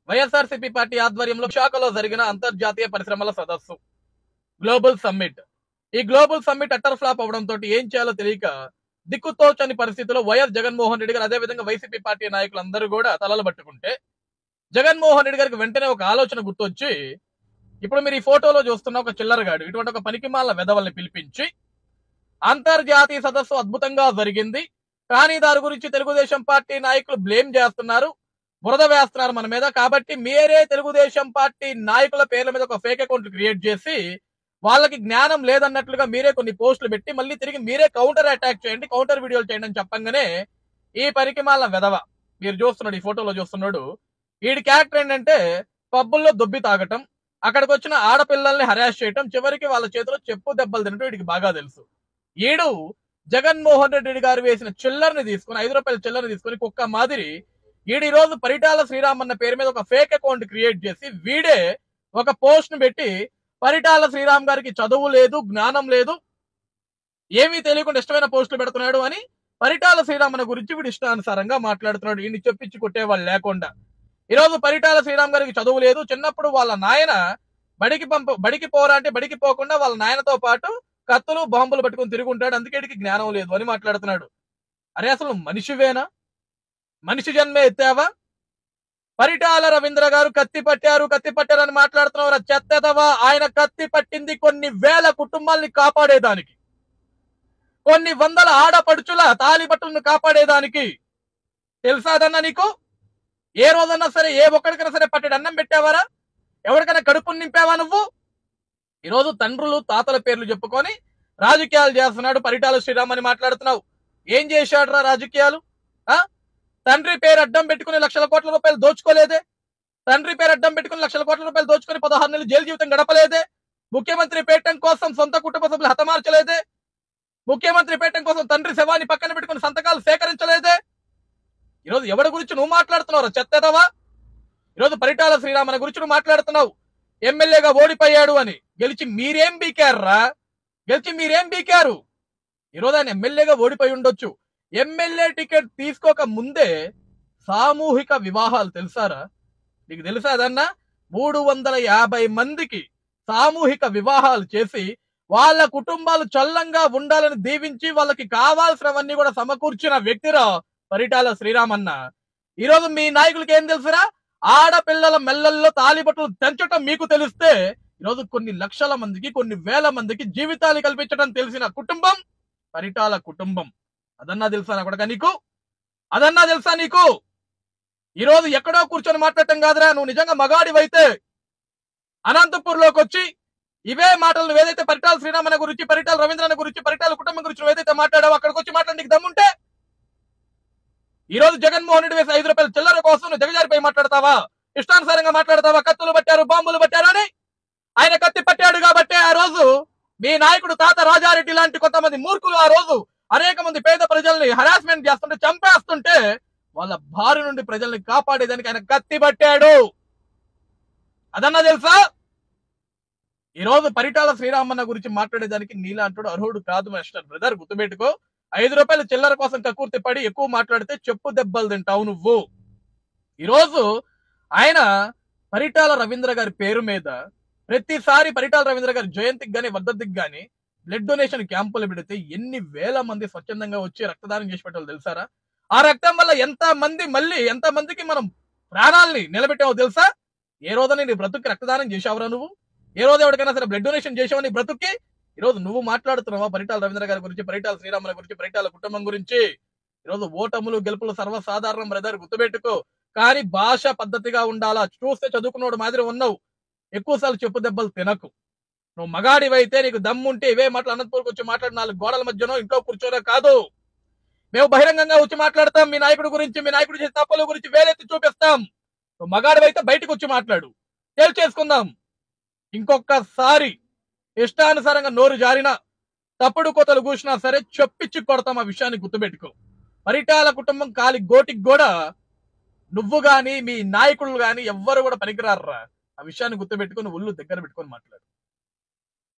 YSRCP party ఆధ్వర్యంలో విశాఖలో జరిగిన అంతర్జాతీయ పరిశ్రమల సదస్సు గ్లోబల్ సమ్మిట్ ఈ గ్లోబల్ సమ్మిట్ అట్టర్ ఫ్లాప్ అవడంతో ఏం చేయాలో తెలియక దిక్కుతోచని పరిస్థితిలో వైఎస్ జగన్మోహన్ రెడ్డి గారు అదేవిధంగా వైసీపీ పార్టీ నాయకులందరూ కూడా తలలు పట్టుకుంటే జగన్మోహన్ రెడ్డి గారికి వెంటనే ఒక ఆలోచన గుర్తొచ్చి ఇప్పుడు మీరు ఈ ఫోటోలో చూస్తున్న ఒక చిల్లరగాడు ఇటువంటి ఒక పనికిమాల వెధవల్ని పిలిపించి అంతర్జాతీయ సదస్సు అద్భుతంగా జరిగింది కానీ దాని గురించి తెలుగుదేశం పార్టీ నాయకులు బ్లేమ్ చేస్తున్నారు బురద వేస్తున్నారు మన మీద కాబట్టి మీరే తెలుగుదేశం పార్టీ నాయకుల పేర్ల మీద ఒక ఫేక్ అకౌంట్ క్రియేట్ చేసి వాళ్ళకి జ్ఞానం లేదన్నట్లుగా మీరే కొన్ని పోస్టులు పెట్టి మళ్ళీ తిరిగి మీరే కౌంటర్ అటాక్ చేయండి కౌంటర్ వీడియోలు చేయండి అని చెప్పంగానే ఈ పరికిమాల వెధవ మీరు చూస్తున్నాడు ఈ ఫోటోలో చూస్తున్నాడు వీడి క్యారెక్టర్ ఏంటంటే పబ్బుల్లో దొబ్బి తాగటం అక్కడికి వచ్చిన ఆడపిల్లల్ని హరాస్ చేయటం చివరికి వాళ్ళ చేతిలో చెప్పు దెబ్బలు తినటం వీడికి బాగా తెలుసు ఈడు జగన్మోహన్ రెడ్డి గారు వేసిన చిల్లర్ని తీసుకుని ఐదు రూపాయల చిల్లర్ని తీసుకుని కుక్క మాదిరి ఈడు ఈ రోజు పరిటాల శ్రీరామన్న పేరు మీద ఒక ఫేక్ అకౌంట్ క్రియేట్ చేసి వీడే ఒక పోస్ట్ ని పెట్టి పరిటాల శ్రీరామ్ గారికి చదువు లేదు జ్ఞానం లేదు ఏమీ తెలియకుండా ఇష్టమైన పోస్టులు పెడుతున్నాడు అని పరిటాల శ్రీరామన్న గురించి వీడు ఇష్టానుసారంగా మాట్లాడుతున్నాడు ఈయన్ని చెప్పించి కొట్టేవాళ్ళు లేకుండా ఈ రోజు పరిటాల శ్రీరామ్ గారికి చదువు లేదు చిన్నప్పుడు వాళ్ళ నాయన బడికి పంప బడికి పోరా అంటే బడికి పోకుండా వాళ్ళ నాయనతో పాటు కత్తులు బాంబులు పట్టుకుని తిరుగుంటాడు అందుకే వీడికి జ్ఞానం లేదు అని మాట్లాడుతున్నాడు అరే అసలు మనిషివేనా మనిషి జన్మే ఎత్తావా పరిటాల రవీంద్ర గారు కత్తి పట్టారు కత్తి పట్టారని మాట్లాడుతున్నారు చెత్తదవా ఆయన కత్తి పట్టింది కొన్ని వేల కుటుంబాల్ని కాపాడేదానికి కొన్ని వందల ఆడపడుచుల తాలిబట్టులను కాపాడేదానికి తెలుసాదన్నా నీకు ఏ రోజన్నా సరే ఏ ఒక్కడికైనా సరే పట్టెడు అన్నం పెట్టావారా ఎవరికైనా కడుపుని నింపావా నువ్వు ఈరోజు తండ్రులు తాతల పేర్లు చెప్పుకొని రాజకీయాలు చేస్తున్నాడు పరిటాల శ్రీరామ్ అని మాట్లాడుతున్నావు ఏం చేశాడు రా రాజకీయాలు ఆ తండ్రి పేరు అడ్డం పెట్టుకుని లక్షల కోట్ల రూపాయలు దోచుకోలేదే తండ్రి పేరు అడ్డం పెట్టుకుని లక్షల కోట్ల రూపాయలు దోచుకుని పదహారు నెలలు జైలు జీవితం గడపలేదే ముఖ్యమంత్రి పేటం కోసం సొంత కుటుంబ సభ్యులు హతమార్చలేదే ముఖ్యమంత్రి పేటం కోసం తండ్రి శవాన్ని పక్కన పెట్టుకుని సంతకాలు సేకరించలేదే ఈరోజు ఎవరి గురించి నువ్వు మాట్లాడుతున్నావు చెత్తదవా ఈరోజు పరిటాల శ్రీరామన గురించి నువ్వు మాట్లాడుతున్నావు ఎమ్మెల్యేగా ఓడిపోయాడు అని గెలిచి మీరేం బీకారా గెలిచి మీరేం బీకారు ఈరోజు ఆయన ఎమ్మెల్యేగా ఓడిపోయి ఉండొచ్చు ఎమ్మెల్యే టికెట్ తీసుకోక ముందే సామూహిక వివాహాలు తెలుసారా నీకు తెలుసా అదన్నా మూడు వందల యాభై మందికి సామూహిక వివాహాలు చేసి వాళ్ళ కుటుంబాలు చల్లంగా ఉండాలని దీవించి వాళ్ళకి కావాల్సినవన్నీ కూడా సమకూర్చిన వ్యక్తిరా పరిటాల శ్రీరామన్న ఈరోజు మీ నాయకులకి ఏం తెలుసురా ఆడపిల్లల మెల్లల్లో తాలిబట్టులు తెంచటం మీకు తెలిస్తే ఈరోజు కొన్ని లక్షల మందికి కొన్ని వేల మందికి జీవితాలు కల్పించడం తెలిసిన కుటుంబం పరిటాల కుటుంబం అదన్నా తెలుసా కొడక నీకు అదన్నా తెలుసా నీకు ఈరోజు ఎక్కడో కూర్చొని మాట్లాడటం కాదురా నువ్వు నిజంగా మగాడివైతే అనంతపూర్లోకి వచ్చి ఇవే మాటలు నువ్వు ఏదైతే పరిటాల శ్రీరామన్న గురించి పరిటాల రవీంద్రన్న గురించి పరిటాల కుటుంబం గురించి నువ్వు ఏదైతే మాట్లాడావో అక్కడికి వచ్చి మాట్లాడి నీకు దమ్ముంటే ఈ రోజు జగన్మోహన్ రెడ్డి వేసిన ఐదు రూపాయల చిల్లర కోసం నువ్వు దిగజారిపోయి మాట్లాడతావా ఇష్టానుసారంగా మాట్లాడతావా కత్తులు పట్టారు బాంబులు పట్టారు అని ఆయన కత్తి పట్టాడు కాబట్టి ఆ రోజు మీ నాయకుడు తాత రాజారెడ్డి లాంటి కొంతమంది మూర్ఖులు ఆ రోజు అనేక మంది పేద ప్రజల్ని హరాస్మెంట్ చేస్తుంటే చంపేస్తుంటే వాళ్ళ భార్య నుండి ప్రజల్ని కాపాడేదానికి ఆయన కత్తి పట్టాడు అదన్నా తెలుసా ఈ రోజు పరిటాల శ్రీరామన్న గురించి మాట్లాడేదానికి నీలాంటుడు అర్హుడు కాదు మాస్టర్ బ్రదర్ గుర్తుపెట్టుకో ఐదు రూపాయల చిల్లర కోసం కకూర్తి పడి ఎక్కువ మాట్లాడితే చెప్పు దెబ్బలు తింటావు నువ్వు ఈరోజు ఆయన పరిటాల రవీంద్ర గారి పేరు మీద ప్రతిసారి పరిటాల రవీంద్ర గారి జయంతికి గాని వర్ధంతికి గాని బ్లడ్ డొనేషన్ క్యాంపులు పెడితే ఎన్ని వేల మంది స్వచ్ఛందంగా వచ్చి రక్తదానం చేసి పెట్టాలో తెలుసారా ఆ రక్తం వల్ల ఎంత మంది మళ్ళీ ఎంత మందికి మనం ప్రాణాలని నిలబెట్టావో తెలుసా ఏ రోజున నీ బ్రతుక్కి రక్తదానం చేశావురా నువ్వు ఏ రోజు ఎవరికైనా సరే బ్లడ్ డొనేషన్ చేసావు నీ బ్రతుక్కి ఈ రోజు నువ్వు మాట్లాడుతున్నావా పరిటాల రవీంద్ర గారి గురించి పరిటాల శ్రీరాముల గురించి పరిటాల కుటుంబం గురించి ఈ రోజు ఓటములు గెలుపులు సర్వసాధారణం బ్రదర్ గుర్తుపెట్టుకో కానీ భాష పద్ధతిగా ఉండాలా చూస్తే చదువుకున్నోడు మాదిరి ఉన్నావు ఎక్కువసార్లు చెప్పు దెబ్బలు తినకు నువ్వు మగాడివైతే నీకు దమ్ముంటే ఇవే మాటలు అనంతపూర్కి వచ్చి మాట్లాడి నాలుగు గోడల మధ్యనో ఇంట్లో కూర్చోనో కాదు మేము బహిరంగంగా వచ్చి మాట్లాడతాం మీ నాయకుడి గురించి మీ నాయకుడు చేసే తప్పుల గురించి వేలెత్తి చూపిస్తాం నువ్వు మగాడివైతే బయటకు వచ్చి మాట్లాడు తేల్చేసుకుందాం ఇంకొకసారి ఇష్టానుసారంగా నోరు జారినా తప్పుడు కోతలు కూసినా సరే చెప్పిచ్చి కొడతాం ఆ విషయాన్ని గుర్తుపెట్టుకో పరిటాల కుటుంబం కాలి గోటికి కూడా నువ్వు గాని మీ నాయకులు గాని ఎవ్వరు కూడా పనికిరారా ఆ విషయాన్ని గుర్తుపెట్టుకుని ఒళ్ళు దగ్గర పెట్టుకొని మాట్లాడు